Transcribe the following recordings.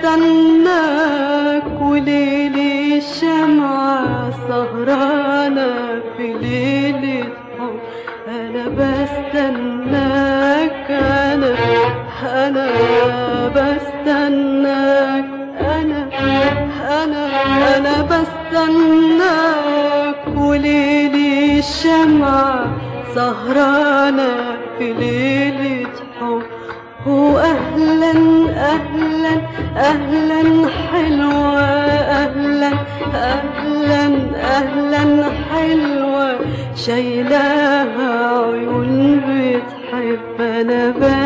بستناك وليلي الشمعة سهرانة في ليلة حب أنا بستناك أنا أنا بستناك أنا أنا أنا بستناك وليلي الشمعة سهرانة في ليلة حب وأهلا أهلا أهلا حلوة أهلا أهلا أهلا حلوة شايلاها عيون بتحب أنا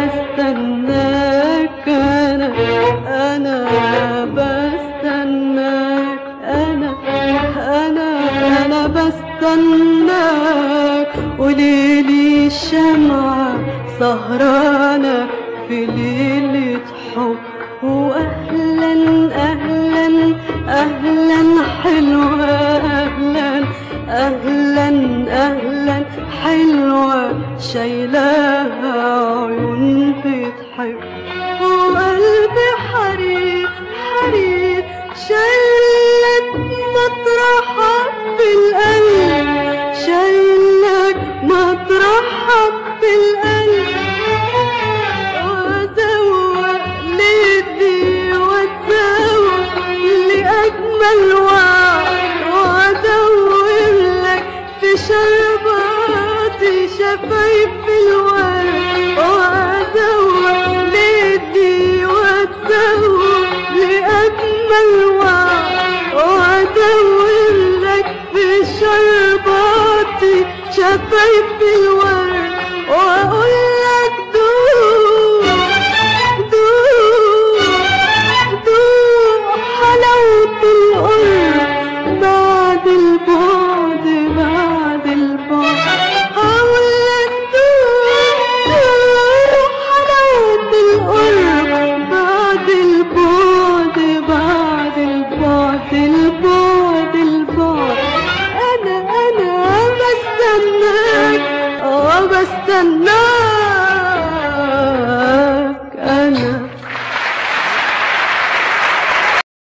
بستناك أنا أنا بستناك أنا أنا أنا بستناك وليلي الشمعة سهرانة في ليلة حب وأهلا أهلا أهلا حلوة أهلا أهلا أهلا حلوة شايلاها عيون بتحب وقلبي حرير حرير شايلك مطرحك بالقلب شايلك مطرحك بالقلب وأزوق ليدي وأتزوق لأجمل وعد وأدور لك في شرباتي شفايف الورد وأزوق ليدي وأتزوق لأجمل وعد وأدور لك في شرباتي شفايف الورد وأقول لك دوق دوق دوق حلاوة القرب بعد البعد بعد البعد هقول لك دوق دوق حلاوة القرب بعد البعد بعد البعد البعد البعد أنا أنا بستناك اه بستناك